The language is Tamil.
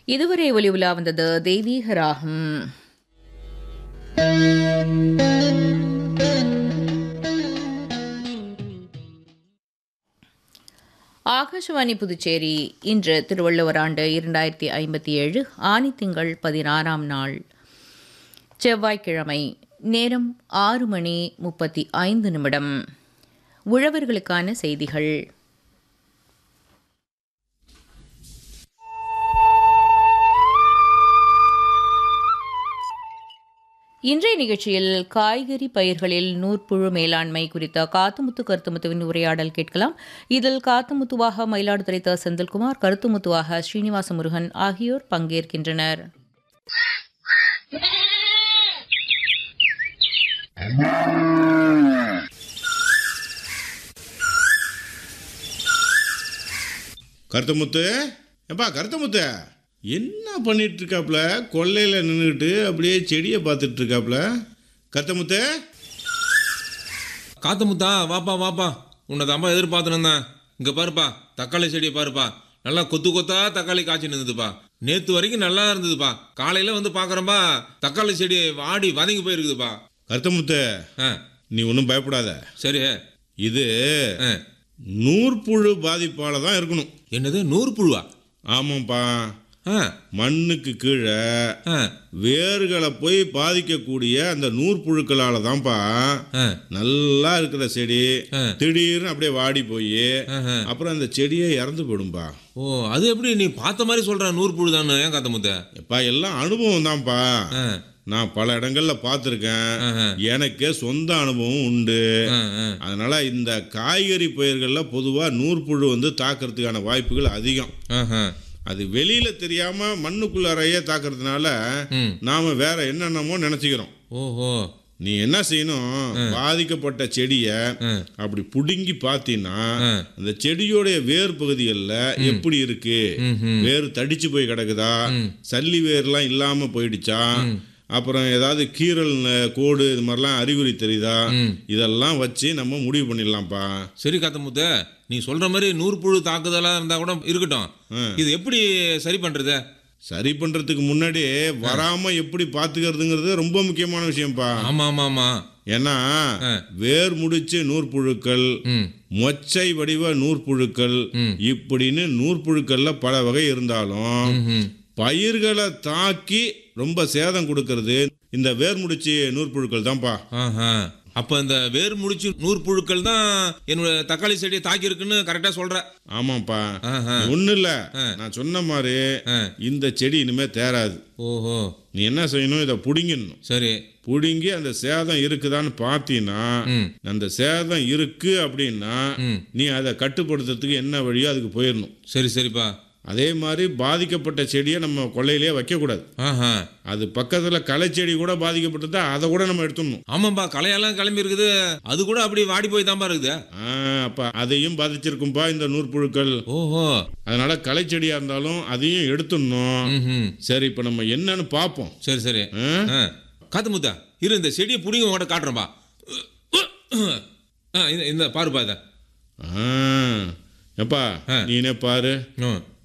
இதுவரை ஒலி உலா வந்தது தெய்வீக ராகம் ஆகாஷவாணி புதுச்சேரி இன்று திருவள்ளுவர் ஆண்டு இரண்டாயிரத்தி ஐம்பத்தி ஏழு ஆனி திங்கள் பதினாறாம் நாள் செவ்வாய்க்கிழமை நேரம் ஆறு மணி முப்பத்தி ஐந்து நிமிடம் உழவர்களுக்கான செய்திகள் இன்றைய நிகழ்ச்சியில் காய்கறி பயிர்களில் நூற்புழு மேலாண்மை குறித்த காத்துமுத்து கருத்துமுத்துவின் உரையாடல் கேட்கலாம் இதில் காத்துமுத்துவாக மயிலாடுதுறை த செந்தில்குமார் கருத்துமுத்துவாக ஸ்ரீனிவாச முருகன் ஆகியோர் பங்கேற்கின்றனர் கருத்தமுத்து எப்பா கருத்தமுத்து என்ன பண்ணிட்டு இருக்காப்புல கொல்லையில் நின்றுக்கிட்டு அப்படியே செடியை பார்த்துட்டு இருக்காப்புல கருத்தமுத்து காத்தமுத்தா வாப்பா வாப்பா உன்னை தான்ப்பா எதிர்பார்த்துன்னு இங்கே பாருப்பா தக்காளி செடியை பாருப்பா நல்லா கொத்து கொத்தா தக்காளி காய்ச்சி நின்றுதுப்பா நேற்று வரைக்கும் நல்லா இருந்ததுப்பா காலையில் வந்து பார்க்குறேன்பா தக்காளி செடி வாடி வதங்கி போயிருக்குதுப்பா கருத்தமுத்து ஆ நீ ஒன்றும் பயப்படாத சரி இது ஆ நூற்புழு பாதிப்பால் தான் இருக்கணும் என்னது நூறு புழுவா ஆமாம்ப்பா ஆ மண்ணுக்கு கீழே ஆ வேர்களை போய் பாதிக்கக்கூடிய அந்த நூற்புழுக்களால் தான்ப்பா ஆ நல்லா இருக்கிற செடி ஆ. திடீர்னு அப்படியே வாடி போய் ஆஹா. அப்புறம் அந்த செடியே இறந்து போயிடும்பா ஓ அது எப்படி நீ பார்த்த மாதிரி சொல்கிற நூறு புழு தானே ஏன் காத்தமுத்த எப்பா எல்லாம் அனுபவம் தான்ப்பா ஆ நான் பல இடங்கள்ல பார்த்துருக்கேன் ஆஹா. எனக்கே சொந்த அனுபவம் உண்டு ஆ ஆ அதனால இந்த காய்கறி பயிர்களில் பொதுவாக நூற்புழு வந்து தாக்கிறதுக்கான வாய்ப்புகள் அதிகம் ஆஹா அது வெளியில தெரியாம மண்ணுக்குள்ளாரையே தாக்கிறதுனால ம் நாம வேற என்னென்னமோ நினைச்சுக்கிறோம் ஓஹோ நீ என்ன செய்யணும் பாதிக்கப்பட்ட செடிய ஆ அப்படி புடுங்கி பார்த்தீங்கன்னா ஆ. அந்த செடியோடைய வேர் பகுதிகளில் எப்படி இருக்கு ம்ஹும். வேர் தடிச்சு போய் கிடக்குதா சல்லி வேர்லாம் இல்லாம போயிடுச்சா அப்புறம் ஏதாவது கீரல் ந- கோடு இது மாதிரிலாம் அறிகுறி தெரியுதா ம். இதெல்லாம் வச்சு நம்ம முடிவு பண்ணிடலாம்ப்பா சரி காத்தமுத்த நீ சொல்ற மாதிரி நூறு புழு தாக்குதலா இருந்தா கூட இருக்கட்டும் இது எப்படி சரி பண்றது சரி பண்றதுக்கு முன்னாடி வராம எப்படி பாத்துக்கிறதுங்கிறது ரொம்ப முக்கியமான விஷயம்ப்பா ஆமா ஆமா ஆமா ஏன்னா ஆ. வேர் முடிச்சு நூற்புழுக்கள் ம் மொச்சை வடிவ நூற்புழுக்கள் ம். இப்படின்னு நூற்புழுக்கள்ல பல வகை இருந்தாலும் ம்ஹும். பயிர்களை தாக்கி ரொம்ப சேதம் கொடுக்கறது இந்த வேர் முடிச்சு நூற்புழுக்கள் தான்ப்பா ஆஹா அப்ப இந்த வேர் முடிச்சு நூறு புழுக்கள் தான் என்னோட தக்காளி செடியை தாக்கி இருக்குன்னு கரெக்டா சொல்ற ஆமாப்பா ஆஹா. ஒன்றும் இல்லை நான் சொன்ன மாதிரி ஆ. இந்த செடி இனிமே தேராது ஓஹோ நீ என்ன செய்யணும் இதை புடிங்கிடணும் சரி புடுங்கி அந்த சேதம் இருக்குதான்னு பார்த்தீங்கன்னா ம். அந்த சேதம் இருக்கு அப்படின்னா ம். நீ அதை கட்டுப்படுத்துறதுக்கு என்ன வழியோ அதுக்கு போயிடணும் சரி சரிப்பா அதே மாதிரி பாதிக்கப்பட்ட செடியை நம்ம கொள்ளையிலேயே வைக்கக்கூடாது ஆஹா அது பக்கத்தில் களைச்செடி கூட பாதிக்கப்பட்டதா அதை கூட நம்ம எடுத்துடணும் ஆமாப்பா களையெல்லாம் கிளம்பி இருக்குது அது கூட அப்படி வாடி போய் தான்ப்பா இருக்குது ஆ, அப்ப அதையும் பாதிச்சிருக்கும்பா இந்த நூற்புழுக்கள் ஓஹோ அதனால களைச்செடியா இருந்தாலும் அதையும் எடுத்துடணும் ம் சரி இப்போ நம்ம என்னன்னு பார்ப்போம் சரி சரி ஆ? ஆ காத்து முத்தா இரு இந்த செடியை பிடிங்க உங்கள்கிட்ட காட்டுறேன்பா ஆ இந்த இந்த பாருப்பா இதை ஆ, எப்பா ஆ. நீனே பாரு ம்